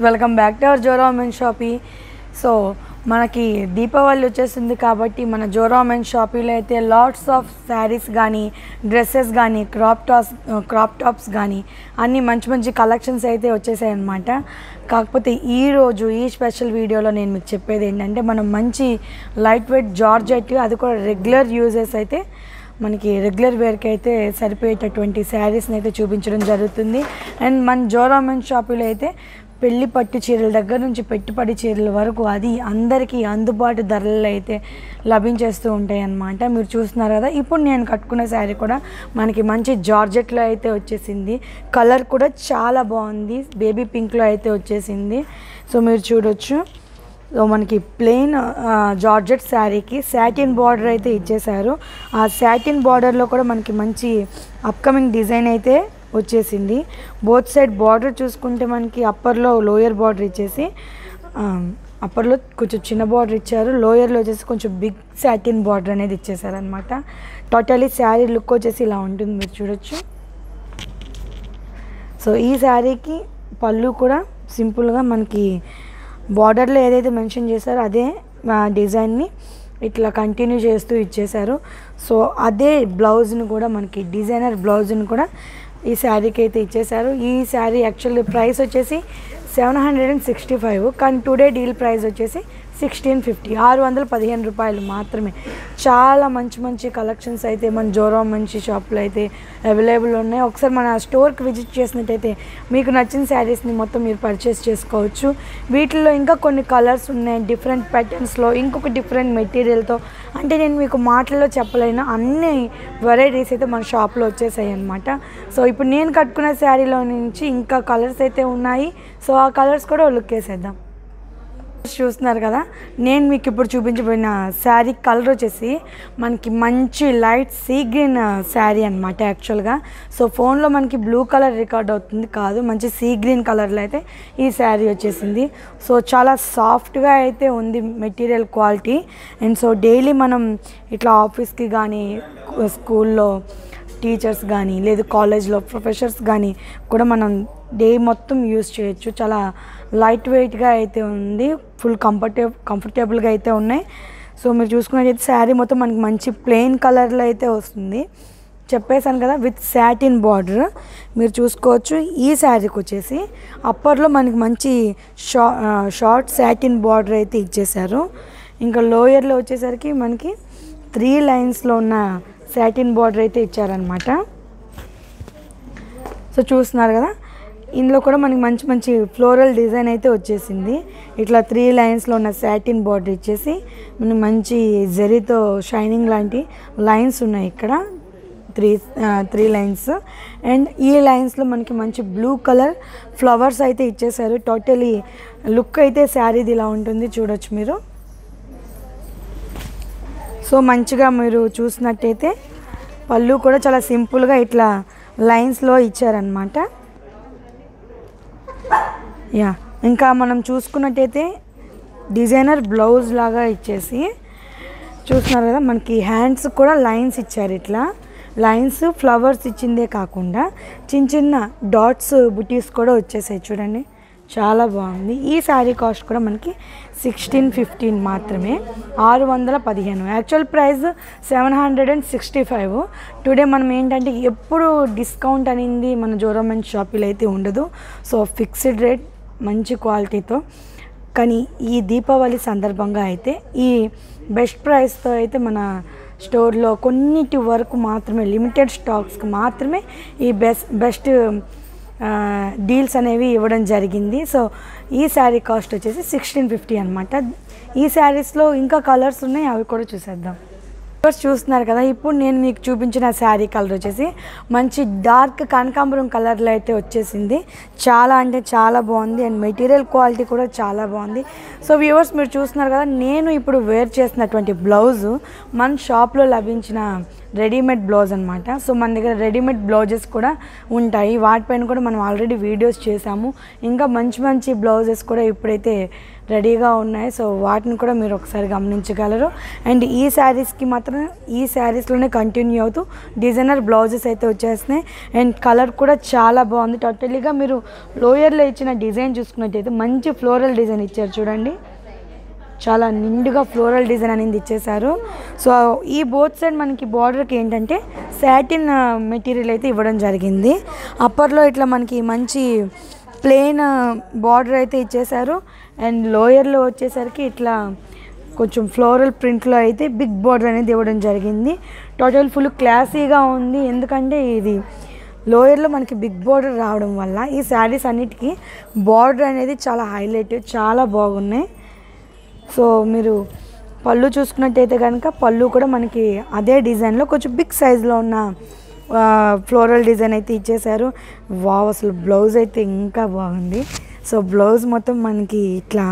welcome back to our Jora men shoppe so మనకి దీపావళి వచ్చేస్తుంది కాబట్టి మన జోరా మెన్ షాపీలో అయితే లాట్స్ ఆఫ్ శారీస్ కానీ డ్రెస్సెస్ కానీ క్రాప్ టాప్స్ క్రాప్ టాప్స్ కానీ అన్ని మంచి మంచి కలెక్షన్స్ అయితే వచ్చేసాయి అనమాట కాకపోతే ఈ రోజు ఈ స్పెషల్ వీడియోలో నేను మీకు చెప్పేది ఏంటంటే మనం మంచి లైట్ వెయిట్ జార్జెట్ అది కూడా రెగ్యులర్ యూజెస్ అయితే మనకి రెగ్యులర్ వేర్కి అయితే సరిపోయేటటువంటి శారీస్ని అయితే చూపించడం జరుగుతుంది అండ్ మన జోరామెన్ షాపులో అయితే పెళ్లి పట్టు చీరల దగ్గర నుంచి పెట్టుబడి చీరల వరకు అది అందరికీ అందుబాటు ధరల్లో అయితే లభించేస్తూ ఉంటాయి అన్నమాట మీరు చూస్తున్నారు కదా ఇప్పుడు నేను కట్టుకున్న శారీ కూడా మనకి మంచి జార్జెట్లో అయితే వచ్చేసింది కలర్ కూడా చాలా బాగుంది బేబీ పింక్లో అయితే వచ్చేసింది సో మీరు చూడొచ్చు సో మనకి ప్లెయిన్ జార్జెట్ శారీకి శాటిన్ బార్డర్ అయితే ఇచ్చేశారు ఆ శాటిన్ బార్డర్లో కూడా మనకి మంచి అప్కమింగ్ డిజైన్ అయితే వచ్చేసింది బోత్ సైడ్ బార్డర్ చూసుకుంటే మనకి అప్పర్లో లోయర్ బార్డర్ ఇచ్చేసి అప్పర్లో కొంచెం చిన్న బార్డర్ ఇచ్చారు లోయర్లో వచ్చేసి కొంచెం బిగ్ శాటిన్ బార్డర్ అనేది ఇచ్చేసారు అనమాట టోటలీ శారీ లుక్ వచ్చేసి ఇలా ఉంటుంది మీరు చూడొచ్చు సో ఈ శారీకి పళ్ళు కూడా సింపుల్గా మనకి బార్డర్లో ఏదైతే మెన్షన్ చేశారో అదే ఆ, డిజైన్ని ఇట్లా కంటిన్యూ చేస్తూ ఇచ్చేశారు సో అదే బ్లౌజ్ని కూడా మనకి డిజైనర్ బ్లౌజ్ని కూడా ఈ శారీకి అయితే ఇచ్చేశారు ఈ శారీ యాక్చువల్లీ ప్రైస్ వచ్చేసి seven hundred and sixty five కానీ టుడే డీల్ ప్రైస్ వచ్చేసి సిక్స్టీన్ ఫిఫ్టీ ఆరు వందల పదిహేను రూపాయలు మాత్రమే చాలా మంచి మంచి కలెక్షన్స్ అయితే మన జోరో మంచి షాప్లో అయితే అవైలబుల్ ఉన్నాయి ఒకసారి మన స్టోర్కి విజిట్ చేసినట్టయితే మీకు నచ్చిన శారీస్ని మొత్తం మీరు పర్చేస్ చేసుకోవచ్చు వీటిల్లో ఇంకా కొన్ని కలర్స్ ఉన్నాయి డిఫరెంట్ ప్యాటర్న్స్లో ఇంకొక డిఫరెంట్ మెటీరియల్తో అంటే నేను మీకు మాటల్లో చెప్పలేను అన్ని వెరైటీస్ అయితే మన షాప్లో వచ్చేసాయి అనమాట సో ఇప్పుడు నేను కట్టుకున్న శారీలో నుంచి ఇంకా కలర్స్ అయితే ఉన్నాయి సో ఆ కలర్స్ కూడా లుక్ వేసేద్దాం చూస్తున్నారు కదా నేను మీకు ఇప్పుడు చూపించబోయిన శారీ కలర్ వచ్చేసి మనకి మంచి లైట్ సీ గ్రీన్ శారీ అనమాట యాక్చువల్గా సో ఫోన్లో మనకి బ్లూ కలర్ రికార్డ్ అవుతుంది కాదు మంచి సీ గ్రీన్ కలర్లో అయితే ఈ శారీ వచ్చేసింది సో చాలా సాఫ్ట్గా అయితే ఉంది material quality and so daily మనం ఇట్లా ఆఫీస్కి కానీ స్కూల్లో టీచర్స్ కానీ లేదు కాలేజ్లో ప్రొఫెసర్స్ కానీ కూడా మనం డే మొత్తం యూస్ చేయొచ్చు చాలా లైట్ వెయిట్గా అయితే ఉంది ఫుల్ కంఫర్టబుల్ కంఫర్టబుల్గా అయితే ఉన్నాయి సో మీరు చూసుకున్నట్టయితే శారీ మొత్తం మనకి మంచి ప్లెయిన్ కలర్లో అయితే వస్తుంది చెప్పేశాను కదా విత్ శాటిన్ బార్డర్ మీరు చూసుకోవచ్చు ఈ శారీకి వచ్చేసి అప్పర్లో మనకి మంచి షా షార్ట్ శాటిన్ బార్డర్ అయితే ఇచ్చేశారు ఇంకా లోయర్లో వచ్చేసరికి మనకి త్రీ లైన్స్లో ఉన్న శాటిన్ బార్డర్ అయితే ఇచ్చారనమాట సో చూస్తున్నారు కదా ఇందులో కూడా మనకి మంచి మంచి ఫ్లోరల్ డిజైన్ అయితే వచ్చేసింది ఇట్లా త్రీ లైన్స్లో ఉన్న శాటిన్ బార్డర్ ఇచ్చేసి మనకి మంచి జరీతో షైనింగ్ లాంటి లైన్స్ ఉన్నాయి ఇక్కడ త్రీ త్రీ లైన్స్ అండ్ ఈ లైన్స్లో మనకి మంచి బ్లూ కలర్ ఫ్లవర్స్ అయితే ఇచ్చేసారు టోటలీ లుక్ అయితే శారీది ఇలా ఉంటుంది చూడొచ్చు మీరు సో మంచిగా మీరు చూసినట్టయితే పళ్ళు కూడా చాలా సింపుల్గా ఇట్లా లైన్స్లో ఇచ్చారనమాట యా ఇంకా మనం చూసుకున్నట్టయితే డిజైనర్ బ్లౌజ్ లాగా ఇచ్చేసి చూస్తున్నారు కదా మనకి హ్యాండ్స్ కూడా లైన్స్ ఇచ్చారు ఇట్లా లైన్స్ ఫ్లవర్స్ ఇచ్చిందే కాకుండా చిన్న చిన్న డాట్స్ బుటీస్ కూడా వచ్చేసాయి చూడండి చాలా బాగుంది ఈ శారీ కాస్ట్ కూడా మనకి సిక్స్టీన్ ఫిఫ్టీన్ మాత్రమే ఆరు వందల పదిహేను actual price seven hundred and sixty five today మనం ఏంటంటే ఎప్పుడు డిస్కౌంట్ అనేది మన జోరోమెంట్ షాపులో అయితే ఉండదు సో ఫిక్స్డ్ రేట్ మంచి క్వాలిటీతో కానీ ఈ దీపావళి సందర్భంగా అయితే ఈ బెస్ట్ ప్రైస్తో అయితే మన స్టోర్లో కొన్నిటి వరకు మాత్రమే లిమిటెడ్ స్టాక్స్కి మాత్రమే ఈ బెస్ట్ బెస్ట్ డీల్స్ అనేవి ఇవ్వడం జరిగింది సో ఈ శారీ కాస్ట్ వచ్చేసి సిక్స్టీన్ ఫిఫ్టీ అనమాట ఈ శారీస్లో ఇంకా కలర్స్ ఉన్నాయి అవి కూడా చూసేద్దాం కలర్స్ చూస్తున్నారు కదా ఇప్పుడు నేను మీకు చూపించిన శారీ కలర్ వచ్చేసి మంచి డార్క్ కనకాంబరం కలర్లో అయితే వచ్చేసింది చాలా అంటే చాలా బాగుంది అండ్ మెటీరియల్ క్వాలిటీ కూడా చాలా బాగుంది సో వ్యూవర్స్ మీరు చూస్తున్నారు కదా నేను ఇప్పుడు వేర్ చేసినటువంటి బ్లౌజు మన షాప్లో లభించిన రెడీమేడ్ బ్లౌజ్ అనమాట సో మన దగ్గర రెడీమేడ్ బ్లౌజెస్ కూడా ఉంటాయి వాటిపైన కూడా మనం ఆల్రెడీ వీడియోస్ చేసాము ఇంకా మంచి మంచి బ్లౌజెస్ కూడా ఇప్పుడైతే రెడీగా ఉన్నాయి సో వాటిని కూడా మీరు ఒకసారి గమనించగలరు అండ్ ఈ శారీస్కి మాత్రం ఈ శారీస్లోనే కంటిన్యూ అవుతూ డిజైనర్ బ్లౌజెస్ అయితే వచ్చేస్తున్నాయి అండ్ కలర్ కూడా చాలా బాగుంది టోటలీగా మీరు లోయర్లో ఇచ్చిన డిజైన్ చూసుకున్నట్టయితే మంచి ఫ్లోరల్ డిజైన్ ఇచ్చారు చూడండి చాలా నిండుగా ఫ్లోరల్ డిజైన్ అనేది ఇచ్చేసారు సో ఈ బోత్ సైడ్ మనకి బార్డర్కి ఏంటంటే శాటిన్ మెటీరియల్ అయితే ఇవ్వడం జరిగింది అప్పర్లో ఇట్లా మనకి మంచి ప్లెయిన్ బార్డర్ అయితే ఇచ్చేసారు అండ్ లోయర్లో వచ్చేసరికి ఇట్లా కొంచెం ఫ్లోరల్ ప్రింట్లో అయితే బిగ్ బార్డర్ అనేది ఇవ్వడం జరిగింది టోటల్ ఫుల్ క్లాసీగా ఉంది ఎందుకంటే ఇది లోయర్లో మనకి బిగ్ బార్డర్ రావడం వల్ల ఈ శారీస్ అన్నిటికీ బార్డర్ అనేది చాలా హైలైట్ చాలా బాగున్నాయి సో మీరు పళ్ళు చూసుకున్నట్టయితే కనుక పళ్ళు కూడా మనకి అదే డిజైన్లో కొంచెం బిగ్ సైజులో ఉన్న ఫ్లోరల్ డిజైన్ అయితే ఇచ్చేసారు వావ్ అసలు బ్లౌజ్ అయితే ఇంకా బాగుంది సో బ్లౌజ్ మొత్తం మనకి ఇట్లా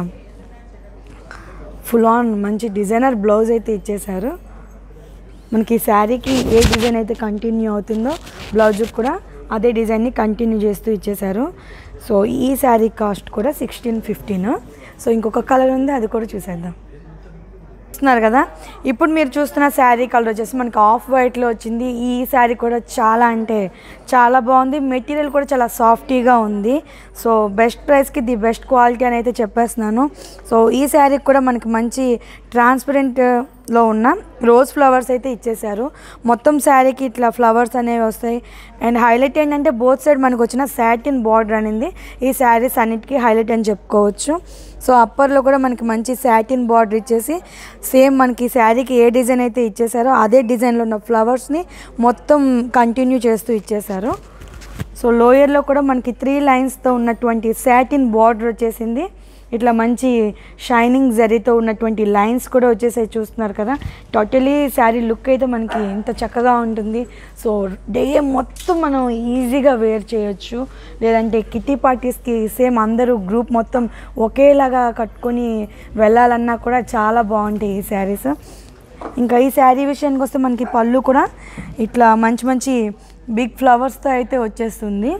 ఫుల్ ఆన్ మంచి డిజైనర్ బ్లౌజ్ అయితే ఇచ్చేసారు మనకి ఈ శారీకి ఏ డిజైన్ అయితే కంటిన్యూ అవుతుందో బ్లౌజ్ కూడా అదే డిజైన్ని కంటిన్యూ చేస్తూ ఇచ్చేసారు సో ఈ శారీ కాస్ట్ కూడా సిక్స్టీన్ ఫిఫ్టీన్ సో ఇంకొక కలర్ ఉంది అది కూడా చూసేద్దాం చూస్తున్నారు కదా ఇప్పుడు మీరు చూస్తున్న శారీ కలర్ వచ్చేసి మనకి ఆఫ్ వైట్లో వచ్చింది ఈ శారీ కూడా చాలా అంటే చాలా బాగుంది మెటీరియల్ కూడా చాలా సాఫ్టీగా ఉంది సో బెస్ట్ ప్రైస్కి ది బెస్ట్ క్వాలిటీ అని అయితే చెప్పేస్తున్నాను సో ఈ శారీకి కూడా మనకి మంచి ట్రాన్స్పరెంట్లో ఉన్న రోజ్ ఫ్లవర్స్ అయితే ఇచ్చేసారు మొత్తం శారీకి ఇట్లా ఫ్లవర్స్ అనేవి వస్తాయి అండ్ హైలైట్ ఏంటంటే బోత్ సైడ్ మనకు వచ్చిన శాటిన్ బార్డర్ అనేది ఈ శారీస్ అన్నిటికీ హైలైట్ అని చెప్పుకోవచ్చు సో అప్పర్లో కూడా మనకి మంచి శాటిన్ బార్డర్ ఇచ్చేసి సేమ్ మనకి శారీకి ఏ డిజైన్ అయితే ఇచ్చేసారో అదే డిజైన్లో ఉన్న ఫ్లవర్స్ని మొత్తం కంటిన్యూ చేస్తూ ఇచ్చేసారు సో లోయర్లో కూడా మనకి త్రీ లైన్స్తో ఉన్నటువంటి శాటిన్ బార్డర్ వచ్చేసింది ఇట్లా మంచి షైనింగ్ జరీతో ఉన్నటువంటి లైన్స్ కూడా వచ్చేసాయి చూస్తున్నారు కదా టోటలీ శారీ లుక్ అయితే మనకి ఎంత చక్కగా ఉంటుంది సో డే మొత్తం మనం ఈజీగా వేర్ చేయొచ్చు లేదంటే కిటీ పార్టీస్కి సేమ్ అందరూ గ్రూప్ మొత్తం ఒకేలాగా కట్టుకొని వెళ్ళాలన్నా కూడా చాలా బాగుంటాయి ఈ శారీస్ ఇంకా ఈ శారీ విషయానికి వస్తే మనకి పళ్ళు కూడా ఇట్లా మంచి మంచి బిగ్ ఫ్లవర్స్తో అయితే వచ్చేస్తుంది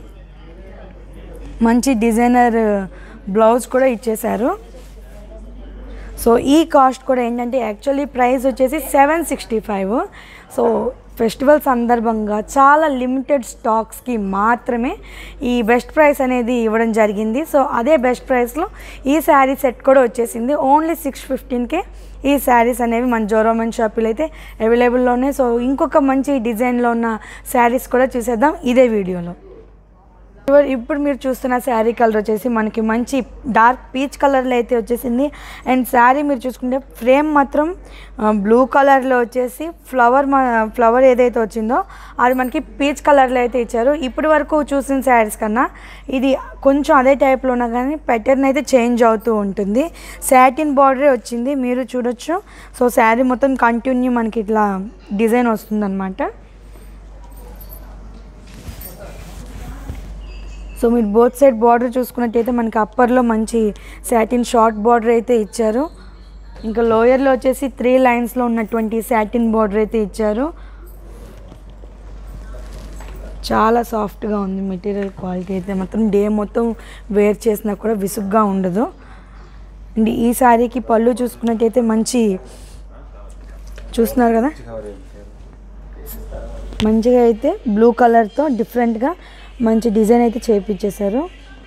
మంచి డిజైనర్ బ్లౌజ్ కూడా ఇచ్చేశారు సో ఈ కాస్ట్ కూడా ఏంటంటే యాక్చువల్లీ ప్రైస్ వచ్చేసి seven sixty five so festival సందర్భంగా చాలా లిమిటెడ్ స్టాక్స్కి మాత్రమే ఈ బెస్ట్ ప్రైస్ అనేది ఇవ్వడం జరిగింది సో అదే బెస్ట్ ప్రైస్లో ఈ శారీ సెట్ కూడా వచ్చేసింది ఓన్లీ సిక్స్ ఫిఫ్టీన్కే ఈ శారీస్ అనేవి మన జోరోమెన్ షాపులో అయితే అవైలబుల్లో ఉన్నాయి సో ఇంకొక మంచి డిజైన్లో ఉన్న శారీస్ కూడా చూసేద్దాం ఇదే వీడియోలో ఇప్పుడు- ఇప్పుడు మీరు చూస్తున్న శారీ కలర్ వచ్చేసి మనకి మంచి డార్క్ పీచ్ కలర్లో అయితే వచ్చేసింది అండ్ శారీ మీరు చూసుకుంటే ఫ్రేమ్ మాత్రం బ్లూ కలర్లో వచ్చేసి ఫ్లవర్ ఫ్లవర్ ఏదైతే వచ్చిందో అది మనకి పీచ్ కలర్లో అయితే ఇచ్చారు ఇప్పటి వరకు చూసిన శారీస్ కన్నా ఇది కొంచెం అదే టైప్లో ఉన్నా కానీ ప్యాటర్న్ అయితే చేంజ్ అవుతూ ఉంటుంది శాటిన్ బార్డరే వచ్చింది మీరు చూడొచ్చు సో శారీ మొత్తం కంటిన్యూ మనకి ఇట్లా డిజైన్ వస్తుందన్నమాట సో మీరు బోత్ సైడ్ బార్డర్ చూసుకున్నట్టయితే మనకి అప్పర్లో మంచి సాటిన్ షార్ట్ బార్డర్ అయితే ఇచ్చారు ఇంకా లోయర్లో వచ్చేసి త్రీ లైన్స్లో ఉన్నటువంటి సాటిన్ బార్డర్ అయితే ఇచ్చారు చాలా సాఫ్ట్గా ఉంది మెటీరియల్ క్వాలిటీ అయితే మాత్రం డే మొత్తం వేర్ చేసినా కూడా విసుగ్గా ఉండదు అండ్ ఈ శారీకి పళ్ళు చూసుకున్నట్టయితే మంచి చూస్తున్నారు కదా మంచిగా అయితే బ్లూ కలర్తో డిఫరెంట్గా మంచి డిజైన్ అయితే చేపించేశారు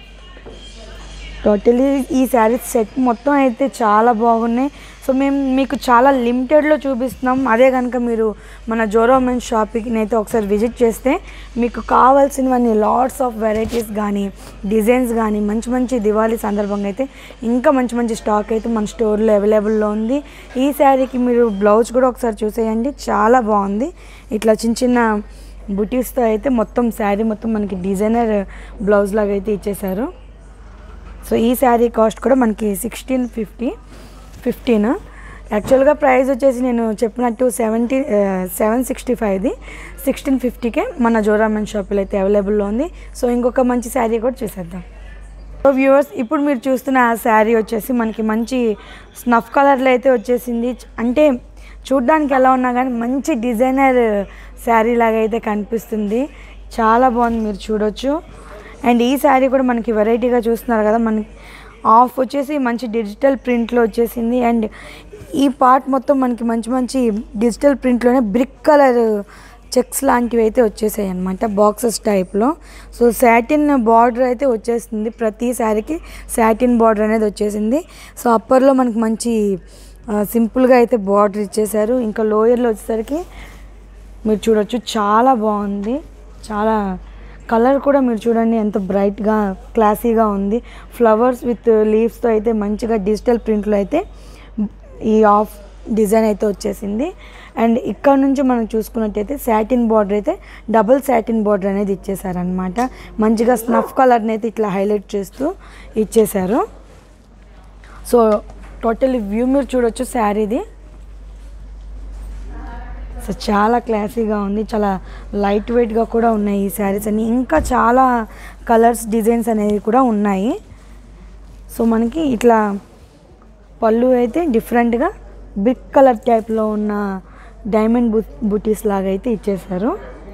టోటలీ ఈ శారీ సెట్ మొత్తం అయితే చాలా బాగున్నాయి సో మేము మీకు చాలా లిమిటెడ్లో చూపిస్తున్నాం అదే కనుక మీరు మన జోరోమెన్ షాపింగ్ని అయితే ఒకసారి విజిట్ చేస్తే మీకు కావాల్సినవన్నీ లాట్స్ ఆఫ్ వెరైటీస్ కానీ డిజైన్స్ కానీ మంచి మంచి దివాళీ సందర్భంగా అయితే ఇంకా మంచి మంచి స్టాక్ అయితే మన స్టోర్లో అవైలబుల్లో ఉంది ఈ శారీకి మీరు బ్లౌజ్ కూడా ఒకసారి చూసేయండి చాలా బాగుంది ఇట్లా చిన్న చిన్న బుటీస్తో అయితే మొత్తం శారీ మొత్తం మనకి డిజైనర్ బ్లౌజ్ లాగా అయితే ఇచ్చేశారు సో ఈ శారీ కాస్ట్ కూడా మనకి సిక్స్టీన్ ఫిఫ్టీ ఫిఫ్టీన్ యాక్చువల్గా ప్రైస్ వచ్చేసి నేను చెప్పినట్టు సెవెంటీ సెవెన్ సిక్స్టీ ఫైవ్ది సిక్స్టీన్ ఫిఫ్టీకే మన జోరామన్ షాపులో అయితే అవైలబుల్లో ఉంది సో ఇంకొక మంచి శారీ కూడా చూసేద్దాం సో వ్యూవర్స్ ఇప్పుడు మీరు చూస్తున్న ఆ శారీ వచ్చేసి మనకి మంచి స్నఫ్ కలర్లో అయితే వచ్చేసింది అంటే చూడ్డానికి ఎలా ఉన్నా కానీ మంచి డిజైనర్ శారీ లాగా అయితే కనిపిస్తుంది చాలా బాగుంది మీరు చూడొచ్చు అండ్ ఈ శారీ కూడా మనకి వెరైటీగా చూస్తున్నారు కదా మనకి ఆఫ్ వచ్చేసి మంచి డిజిటల్ ప్రింట్లో వచ్చేసింది అండ్ ఈ పార్ట్ మొత్తం మనకి మంచి మంచి డిజిటల్ ప్రింట్లోనే బ్రిక్ కలర్ చెక్స్ లాంటివి అయితే వచ్చేసాయి అనమాట బాక్సెస్ టైప్లో సో శాటిన్ బార్డర్ అయితే వచ్చేసింది ప్రతి శారీకి శాటిన్ బార్డర్ అనేది వచ్చేసింది సో అప్పర్లో మనకి మంచి ఆ, సింపుల్గా అయితే బార్డర్ ఇచ్చేసారు ఇంకా లోయర్లో వచ్చేసరికి మీరు చూడొచ్చు చాలా బాగుంది చాలా కలర్ కూడా మీరు చూడండి ఎంత బ్రైట్గా క్లాసీగా ఉంది ఫ్లవర్స్ విత్ లీవ్స్తో అయితే మంచిగా డిజిటల్ ప్రింట్లో అయితే ఈ ఆఫ్ డిజైన్ అయితే వచ్చేసింది అండ్ ఇక్కడ నుంచి మనం చూసుకున్నట్టయితే శాటిన్ బార్డర్ అయితే డబుల్ శాటిన్ బార్డర్ అనేది ఇచ్చేసారనమాట మంచిగా స్నఫ్ కలర్ని అయితే ఇట్లా హైలైట్ చేస్తూ ఇచ్చేసారు సో టోటల్ వ్యూ మీరు చూడొచ్చు శారీది సో చాలా క్లాసీగా ఉంది చాలా లైట్ వెయిట్గా కూడా ఉన్నాయి ఈ శారీస్ అన్ని ఇంకా చాలా కలర్స్ డిజైన్స్ అనేవి కూడా ఉన్నాయి సో మనకి ఇట్లా పళ్ళు అయితే డిఫరెంట్గా బిగ్ కలర్ టైప్లో ఉన్న డైమండ్ బు బుటీస్ లాగా అయితే ఇచ్చేసారు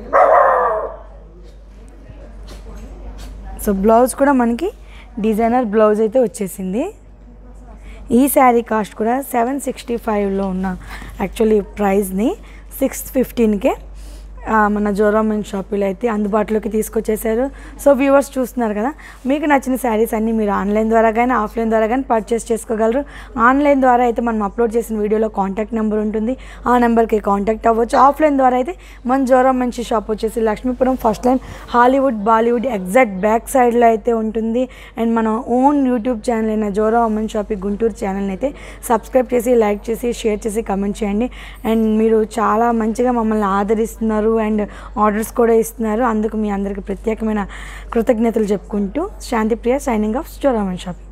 సో బ్లౌజ్ కూడా మనకి డిజైనర్ బ్లౌజ్ అయితే వచ్చేసింది ఈ శారీ కాస్ట్ కూడా సెవెన్ సిక్స్టీ ఫైవ్లో ఉన్న యాక్చువల్లీ ప్రైస్ని సిక్స్ ఫిఫ్టీన్కే మన జోరామెన్ షాపులో అయితే అందుబాటులోకి తీసుకొచ్చేసారు సో వ్యూవర్స్ చూస్తున్నారు కదా మీకు నచ్చిన శారీస్ అన్నీ మీరు ఆన్లైన్ ద్వారా కానీ ఆఫ్లైన్ ద్వారా కానీ పర్చేస్ చేసుకోగలరు ఆన్లైన్ ద్వారా అయితే మనం అప్లోడ్ చేసిన వీడియోలో కాంటాక్ట్ నెంబర్ ఉంటుంది ఆ నెంబర్కి కాంటాక్ట్ అవ్వచ్చు ఆఫ్లైన్ ద్వారా అయితే మన జోరా మంచి షాప్ వచ్చేసి Lakshmipuram first line Hollywood Bollywood exact back సైడ్లో అయితే ఉంటుంది అండ్ మన ఓన్ యూట్యూబ్ ఛానల్ అయిన జోరా ఉమెన్ షాపింగ్ గుంటూరు ఛానల్ని అయితే సబ్స్క్రైబ్ చేసి లైక్ చేసి షేర్ చేసి కమెంట్ చేయండి అండ్ మీరు చాలా మంచిగా మమ్మల్ని ఆదరిస్తున్నారు అండ్ ఆర్డర్స్ కూడా ఇస్తున్నారు అందుకు మీ అందరికీ ప్రత్యేకమైన కృతజ్ఞతలు చెప్పుకుంటూ శాంతిప్రియ సైనింగ్ ఆఫ్ జోరా ఉమెన్ షాపింగ్